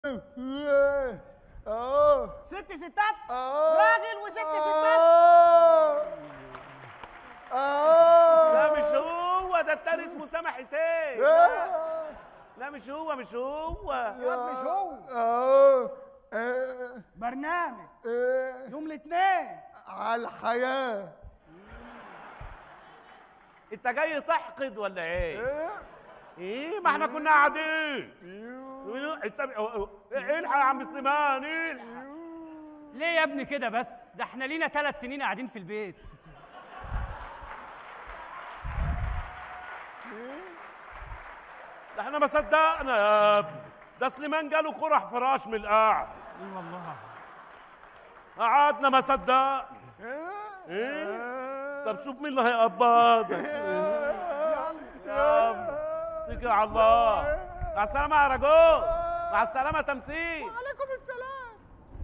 اه ست ستات اه راجل وست ستات اه اه لا مش هو ده التاني اسمه سامح حسين آه. لا مش هو مش هو يا مش هو اه آه. برنامج آه. يوم الاثنين على الحياة انت جاي تحقد ولا ايه؟ آه. ايه ما احنا كنا قاعدين انت الحق يا عم سليمان الحق ليه يا ابني كده بس ده احنا لينا ثلاث سنين قاعدين في البيت ده احنا ما صدقنا يا ابني ده سليمان جاله قرح فراش من القعد اي والله قعدنا ما صدقنا ايه طب شوف مين اللي هيقبضك يا ابني اتكل على الله مع السلامة يا رجل مع السلامة تمثيل عليكم السلام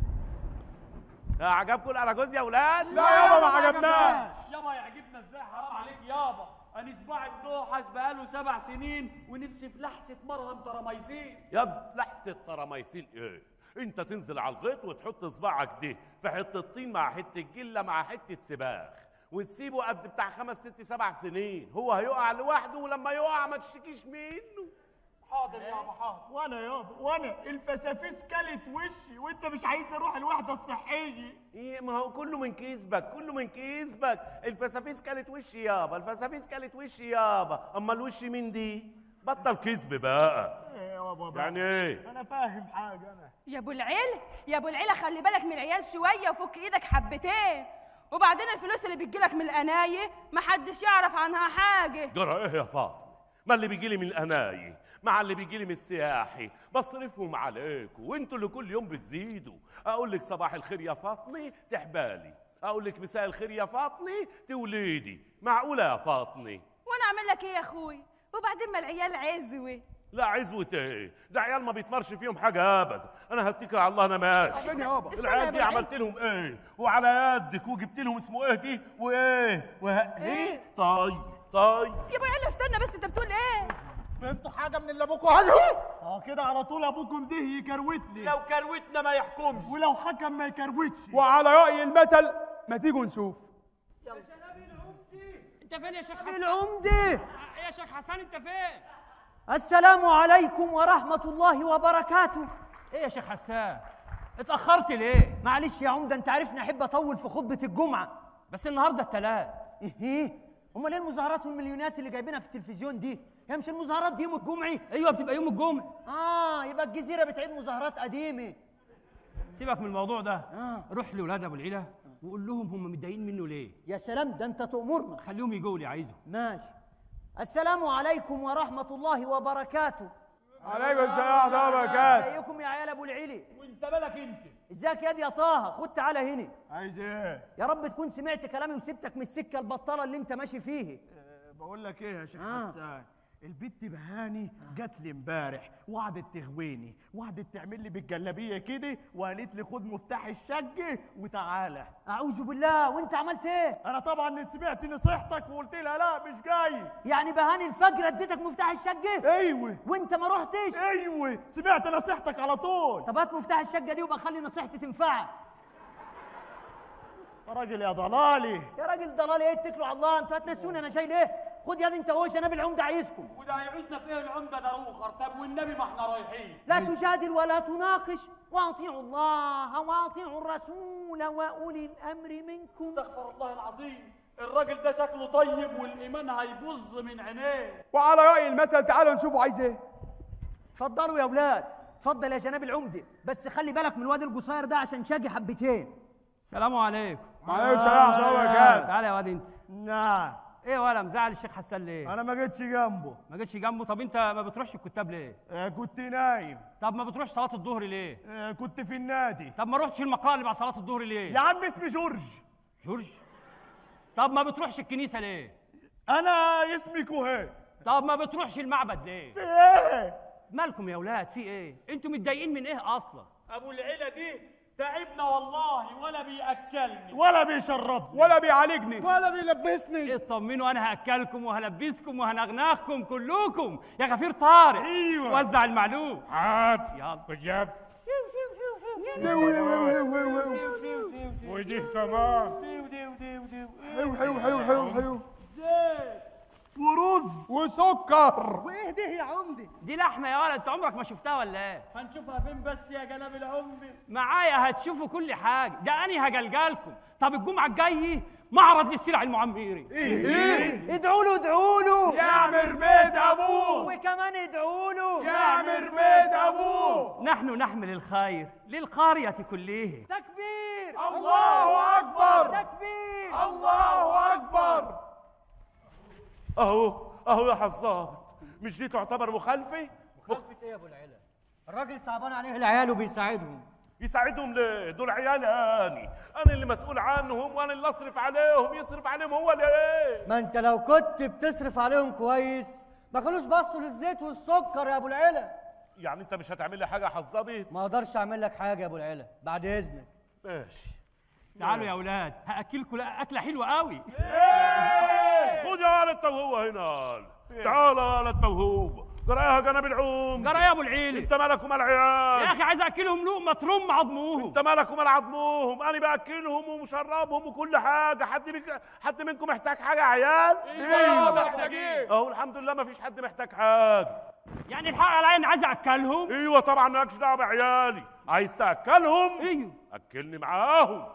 يا عجبكم الاراجوز يا ولاد لا يابا ما عجبناش يابا يعجبنا ازاي حرام عليك يابا انا صباعي بتوحش بقاله سبع سنين ونفسي في لحسه مرهم تراميسين يا لحسة تراميسين ايه انت تنزل على الغيط وتحط صباعك دي في حتة طين مع حتة جلة مع حتة سباخ وتسيبه قد بتاع خمس ست سبع سنين هو هيقع لوحده ولما يقع ما تشتكيش منه حاضر يابا حاضر وانا يابا وانا الفسافيس كلت وشي وانت مش عايزني اروح الوحده الصحيه ايه ما هو كله من كيسبك كله من كيسبك الفسافيس كانت وشي يابا الفسافيس كانت وشي يابا اما الوش مين دي بطل كذب بقى ايه يابا بقى. يعني ايه انا فاهم حاجه انا يا ابو العيل يا ابو العيله خلي بالك من العيال شويه وفك ايدك حبتين وبعدين الفلوس اللي بتجيلك من القنايه محدش يعرف عنها حاجه جرى ايه يا فاطمه ما اللي بيجي لي من القناي مع اللي بيجي لي من السياحي بصرفهم عليكم وانتوا اللي كل يوم بتزيدوا اقول لك صباح الخير يا فاطمه تحبالي اقول لك مساء الخير يا فاطمه توليدي معقوله يا فاطمه وانا اعمل لك ايه يا اخوي وبعدين ما العيال عزوه لا عزوة ايه ده عيال ما بيتمرش فيهم حاجة أبدا أنا هتكل على الله أنا ماشي استنى يابا. استنى يا العيال أبو دي العيد. عملت لهم إيه وعلى يدك وجبت لهم اسمه إيه دي وإيه وه... إيه طيب طيب يا ابو العيله استنى بس انت بتقول ايه فهمتوا حاجة من اللي ابوكوا قاله؟ اه كده على طول ابوكم ده يكروتني لو كروتنا ما يحكمش ولو حكم ما يكروتش وعلى رأي المثل ما تيجوا نشوف انت فين يا شيخ حسن العمدة يا شيخ حسن انت فين السلام عليكم ورحمة الله وبركاته ايه يا شيخ حسان اتاخرت ليه معلش يا عمدة انت عارفني احب اطول في خطبة الجمعة بس النهارده التلات ايه ايه امال ايه المظاهرات والمليونات اللي جايبينها في التلفزيون دي هي مش المظاهرات دي يوم الجمعة ايوه بتبقى يوم الجمعه اه يبقى الجزيرة بتعيد مظاهرات قديمة سيبك من الموضوع ده آه. روح لاولاد ابو العيله وقول لهم هم متضايقين منه ليه يا سلام ده انت تأمرنا خليهم يجوا لي عايزه ماشي السلام عليكم ورحمة الله وبركاته عليكم السلام ورحمة الله وبركاته ازيكم يا عيال ابو العلي وانت بالك انت ازيك يا دي يا طه خد تعالى هنا عايز ايه يا رب تكون سمعت كلامي وسبتك من السكة البطالة اللي انت ماشي فيه أه، بقول لك ايه يا شيخ آه. حسان البت بهاني جات لي امبارح وقعدت تغويني وقعدت تعمل لي بالجلابيه كده وقالت لي خد مفتاح الشقه وتعالى اعوذ بالله وانت عملت ايه انا طبعا سمعت نصيحتك وقلت لها لا مش جاي يعني بهاني الفجر اديتك مفتاح الشقه ايوه وانت ما رحتش ايوه سمعت نصيحتك على طول طب هات مفتاح الشقه دي وبقى خلي نصيحتي تنفعك يا راجل يا ضلالي يا راجل ضلال ايه اتكلوا على الله انتوا هتنسوني انا شايل ايه خد يا دي انت وش انا بالعمده عايزكم وده هيعوزنا فيه العمده ده روخر طب والنبي ما احنا رايحين لا تجادل ولا تناقش واطيعوا الله واطيعوا الرسول واولي الامر منكم استغفر الله العظيم الراجل ده شكله طيب والايمان هيبظ من عينيه وعلى رأي المثل تعالوا نشوفوا عايز ايه اتفضلوا يا اولاد اتفضل يا جناب العمده بس خلي بالك من الواد القصير ده عشان شاقي حبتين السلام عليكم عليكم السلام ورحمة الله وبركاته تعالى يا واد انت نعم ايه ولا مزعل الشيخ حسان ليه انا ما جيتش جنبه ما جيتش جنبه طب انت ما بتروحش الكتاب ليه آه، كنت نايم طب ما بتروحش صلاه الظهر ليه آه، كنت في النادي طب ما رحتش المقرأة اللي بعد صلاه الظهر يا ليه عم اسمي جورج جورج طب ما بتروحش الكنيسه ليه انا اسمي كوهين طب ما بتروحش المعبد ليه في ايه مالكم يا اولاد في ايه انتوا متضايقين من ايه اصلا ابو العيله دي تعبنا والله ولا بياكلني ولا بيشربني ولا بيعالجني ولا بيلبسني اطمنوا انا هاكلكم وهلبسكم وهنغنغكم كلكم يا غفير طارق أيوة. وزع المعلوم عاد يلا وجاب ودي كمان حلو حلو حلو حلو حلو ورز وسكر وايه ده يا عمدي دي لحمه يا ولد انت عمرك ما شفتها ولا ايه هنشوفها فين بس يا جناب العمدة معايا هتشوفوا كل حاجه ده اني هجلجلكم طب الجمعه الجاي معرض للسلع المعمري ادعوا له ادعوا له يعمر بيت ابوه وكمان ادعوا له يعمر بيت ابوه نحن نحمل الخير للقريه كلها تكبير الله اكبر تكبير الله اكبر اهو اهو يا حظاظ مش دي تعتبر مخالفه مخالفة ايه يا ابو العلا الراجل صعبان عليه العيال وبيساعدهم يساعدهم ليه دول عيال اني انا اللي مسؤول عنهم وانا اللي اصرف عليهم يصرف عليهم هو ليه ما انت لو كنت بتصرف عليهم كويس ما كانوش بصوا للزيت والسكر يا ابو العلا يعني انت مش هتعمل لي حاجه يا حظابي ما اقدرش اعمل لك حاجه يا ابو العلا بعد اذنك ماشي تعالوا يا اولاد هاكلكم اكله حلوه قوي خد يا ولد التوهوه هنا تعال يا ولد التوهوه قراها جنب العوم جرى يا ابو العيلي انت مالك ومال يا عيال اخي عايز اكلهم لقمه ترم عظموهم انت مالك ومال عظمهم انا باكلهم ومشربهم وكل حاجه حد بيك... حد منكم محتاج حاجه يا عيال ايوه محتاجين اهو الحمد لله ما فيش حد محتاج حاجه يعني الحق عليا اني عايز اكلهم ايوه طبعا مالكش دعوه بعيالي عايز تاكلهم ايوه اكلني معاهم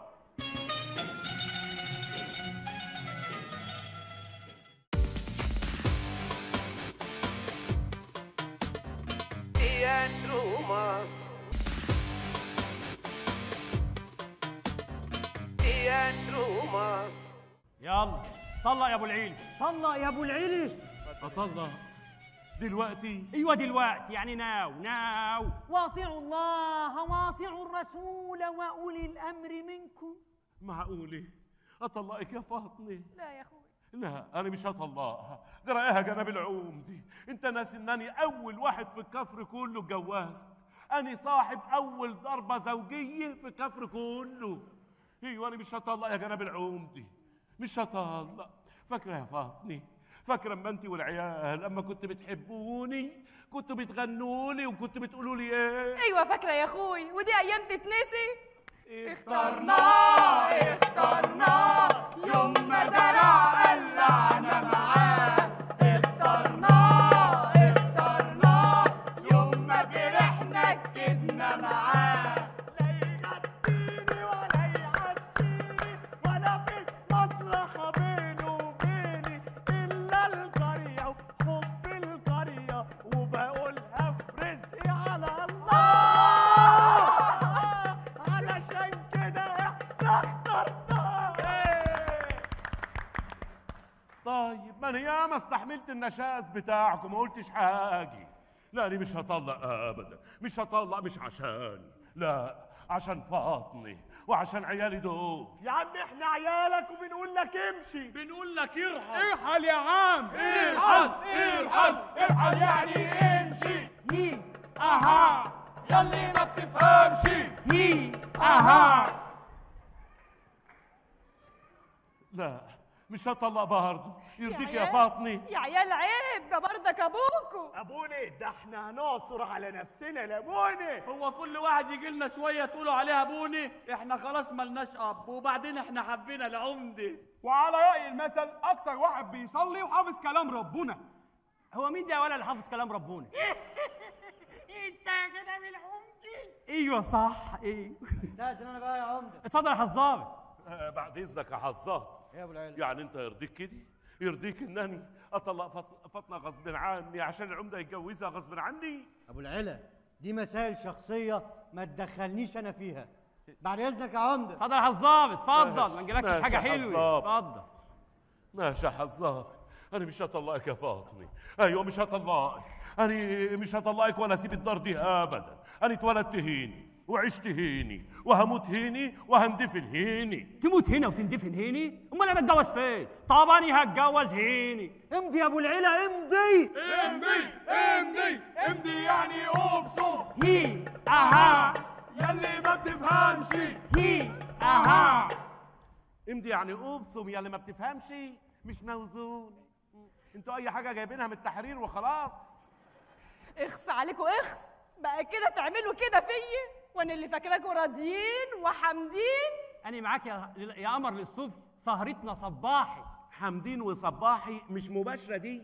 يلا طلع يا ابو العيلي طلق يا ابو العلي اطلع دلوقتي ايوه دلوقتي يعني ناو ناو واطيعوا الله واطيعوا الرسول واولي الامر منكم معقوله اطلقك يا فاطمه لا يا اخوي لا انا مش هطلقها قراها جنب العوم دي انت ناس انني اول واحد في الكفر كله اتجوزت انا صاحب اول ضربه زوجيه في الكفر كله ايوه انا مش هطلق يا جناب العوم دي مش هطلق فاكره يا فاطمه فاكره اما انت والعيال اما كنت بتحبوني كنتوا بتغنوا لي وكنتوا بتقولوا لي ايه ايوه فاكره يا اخوي ودي ايام تتنسي اخترناه اخترناه يوم ما زرع قلعنا معاه اخترناه اخترناه يوم ما فرحنا كدبنا معاه لا يغديني ولا يعديني ولا في مصلحة بينه وبيني إلا القرية وحب القرية وبقولها في رزقي على الله علشان كده احنا اخترناه طيب ما انا ياما استحملت النشاز بتاعكم ما قلتش حاجه لا انا مش هطلق ابدا مش هطلق مش عشاني لا عشان فاطمه وعشان عيالي دول يا عم احنا عيالك وبنقول لك امشي بنقول لك ارحم ارحل يا عم ارحل ارحل ارحل يعني امشي هي اها يلي ما بتفهمش هي اها لا مش هطلق برضه يرضيك يا عيال- فاطمه يا عيال عيب ده برضك ابوكوا ابوني ده احنا هنعصر على نفسنا لابوني هو كل واحد يجي لنا شويه تقولوا عليها ابوني احنا خلاص ملناش اب وبعدين احنا حبينا العمده وعلى رأي المثل أكتر واحد بيصلي وحافظ كلام ربنا هو مين ده يا ولا اللي حافظ كلام ربنا انت كده بالعمدي ايوه صح ايوه استاذن انا بقى يا عمده اتفضل يا حظاظ آه بعد اذنك يا حظاظ يا ابو العلي يعني انت يرضيك كده يرضيك انني اطلق فص- فاطمه غصب عني عشان العمده يتجوزها غصب عني ابو العلا دي مسائل شخصيه ما تدخلنيش انا فيها بعد اذنك يا عمده اتفضل يا حظاظ اتفضل ما نجيلكش ماشي حاجه يا حلوه حظاظ. اتفضل ماشي يا حظاظ انا مش هطلقك يا فاطمه ايوه مش هطلقك انا مش هطلقك ولا اسيب الدار دي ابدا انا اتولدت هيني وعشت هيني وهموت هيني وهندفن هيني تموت هنا وتندفن هيني امال انا اتجوز فين طبعا هتجوز هيني امضي يا ابو العلا امضي امضي امضي امضي يعني ابصم هي اها يلي ما بتفهمش هي اها امضي يعني ابصم يا اللي ما بتفهمش مش موزون انتوا اي حاجه جايبينها من التحرير وخلاص اخس عليكوا اخس بقى كده تعملوا كده فيا وانا اللي فاكراكوا راضيين وحامدين انا معاك يا يا قمر للصبح سهرتنا صباحي حمدين وصباحي مش مباشره دي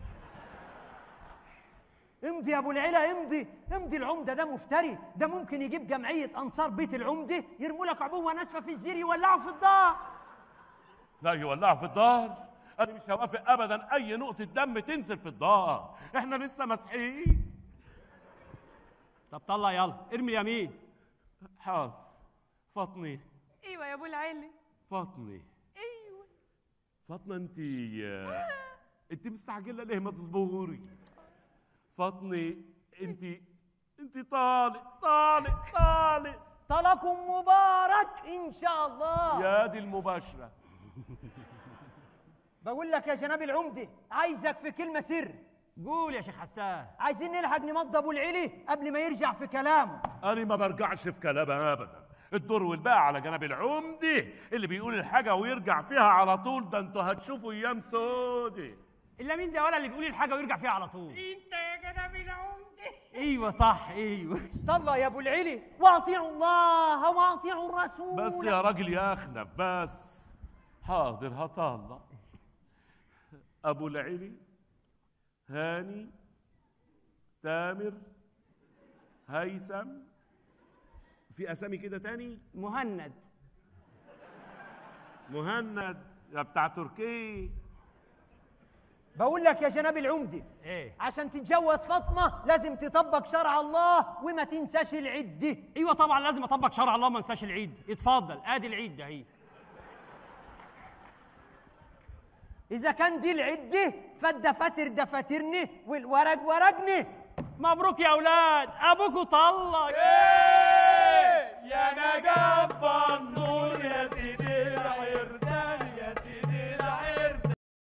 امضي يا ابو العلا امضي امضي العمده ده مفتري ده ممكن يجيب جمعيه انصار بيت العمده يرموا لك عبوه ناسفه في الزير يولعوا في الدار لا يولعوا في الدار انا مش هوافق ابدا اي نقطه دم تنزل في الدار احنا لسه مسيحيين طب طلع يلا ارمي اليمين حاضر فاطمه ايوه يا ابو العلي فاطمه ايوه فاطمه انت انت مستعجله ليه ما تصبري فاطمه انت انت طالق طالق طالق طلقكم مبارك ان شاء الله يا دي المباشره بقول لك يا جناب العمده عايزك في كلمه سر قول يا شيخ حسان عايزين نلحق نمضي ابو العلي قبل ما يرجع في كلامه انا ما برجعش في كلامها ابدا الدور والباقي على جناب العمده اللي بيقول الحاجه ويرجع فيها على طول ده انتوا هتشوفوا ايام سودة الا مين ده ولا اللي بيقول الحاجه ويرجع فيها على طول انت يا جناب العمده ايوه صح ايوه طلع يا ابو العلي واطيعوا الله واطيعوا الرسول بس يا راجل يا اخنف بس حاضر هطلع ابو العلي هاني تامر هيثم في اسامي كده تاني مهند مهند يا بتاع تركيا بقول لك يا جناب العمده ايه عشان تتجوز فاطمه لازم تطبق شرع الله وما تنساش العده ايوه طبعا لازم اطبق شرع الله ما انساش العيد اتفضل ادي العيد ده اهي اذا كان دي العده فالدفاتر دفاترني والورق ورقني مبروك يا اولاد ابوكوا طلق